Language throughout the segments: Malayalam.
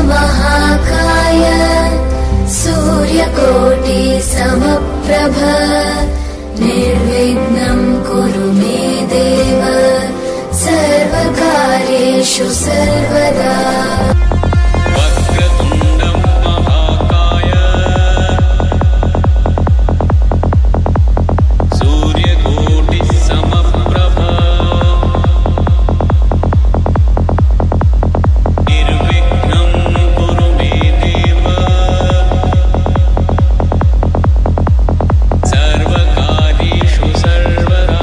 महाकाय सूर्यकोटि समप्रभ निर्विघ्नम् कुरु मे देव सर्वकार्येषु सर्वदा वक्रतुण्डं महाकाय सूर्यकोटिः समप्रभ निर्विघ्नं कुरु मे देव सर्वकार्येषु सर्वदा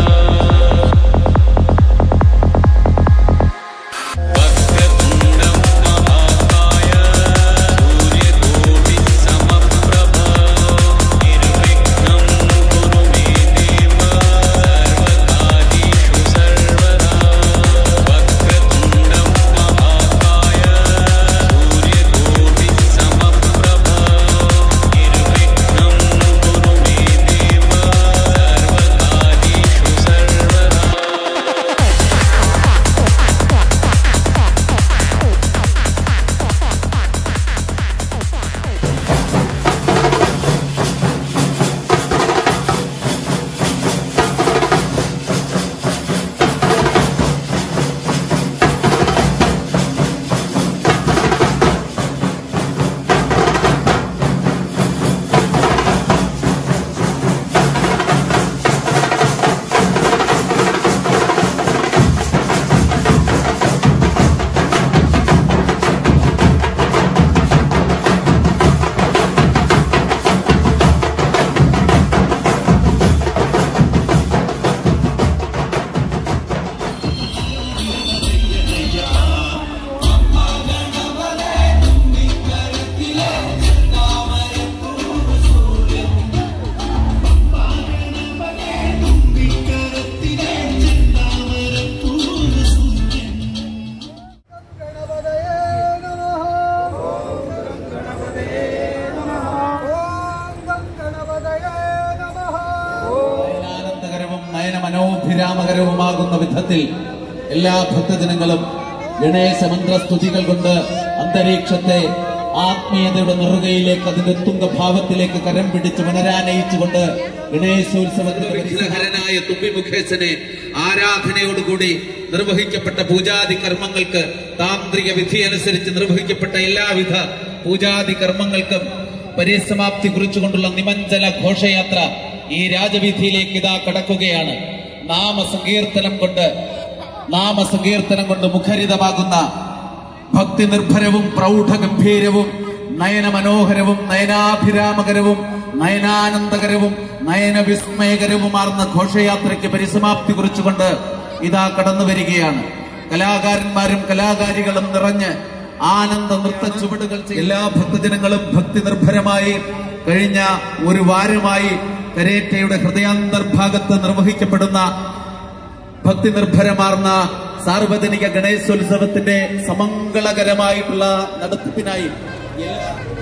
वक्रतुण्डं महाकाय सूर्यकोटिः समप्रभ निर्विघ्नं कुरु मे देव सर्वकार्येषु सर्वदा वक्रतुण्डं महाकाय सूर्यकोटिः समप्रभ निर्विघ्नं कुरु मे देव सर्वकार्येषु सर्वदा ഗണപതയേ നമഃ ഓം ഗണപതയേ നമഃ ഓം ഗണപതയേ നമഃ ആനന്ദകരവും നയന മനോഭിരാമകരവുമാകുന്ന വിധത്തിൽ എല്ലാ ഭക്തജനങ്ങളും ഗണേശ മന്ത്രസ്തുതികൾ കൊണ്ട് അന്തരീക്ഷത്തെ ആത്മീയതയുടെ നെറുകയിലേക്ക് അതിന്റെ തുങ്കഭാവത്തിലേക്ക് കരം പിടിച്ച് പുനരാനയിച്ചുകൊണ്ട് ഗണേശോത്സവത്തിന്റെ പരിസഹരനായ തുമ്പിമുഖേശനെ ആരാധനയോടുകൂടി നിർവഹിക്കപ്പെട്ട പൂജാതി കർമ്മങ്ങൾക്ക് താന്ത്രിക വിധി അനുസരിച്ച് നിർവഹിക്കപ്പെട്ട എല്ലാവിധ പൂജാതി കർമ്മങ്ങൾക്കും പരിസമാപ്തി കുറിച്ചുകൊണ്ടുള്ള നിമഞ്ജന ഘോഷയാത്ര ഈ രാജവീഥിയിലേക്ക് ഇതാ കടക്കുകയാണ് നാമസങ്കീർത്തനം കൊണ്ട് നാമസങ്കീർത്തനം കൊണ്ട് മുഖരിതമാകുന്ന ഭക്തി നിർഭരവും പ്രൗഢഗംഭീരവും നയന മനോഹരവും നയനാഭിരാമകരവും നയനാനന്ദകരവും നയനവിസ്മയകരവുമാർന്ന ഘോഷയാത്രയ്ക്ക് പരിസമാപ്തി കുറിച്ചുകൊണ്ട് ഇതാ കടന്നു വരികയാണ് കലാകാരന്മാരും കലാകാരികളും നിറഞ്ഞ് ആനന്ദ നൃത്ത ചുവടുകൾ ചെയ്ത് എല്ലാ ഭക്തജനങ്ങളും ഭക്തി നിർഭരമായി കഴിഞ്ഞ ഒരു വാരമായി കരേറ്റയുടെ ഹൃദയാന്തർഭാഗത്ത് നിർവഹിക്കപ്പെടുന്ന ഭക്തി നിർഭരമാർന്ന സാർവജനിക ഗണേശോത്സവത്തിന്റെ സമംഗളകരമായിട്ടുള്ള നടത്തിപ്പിനായി എല്ലാ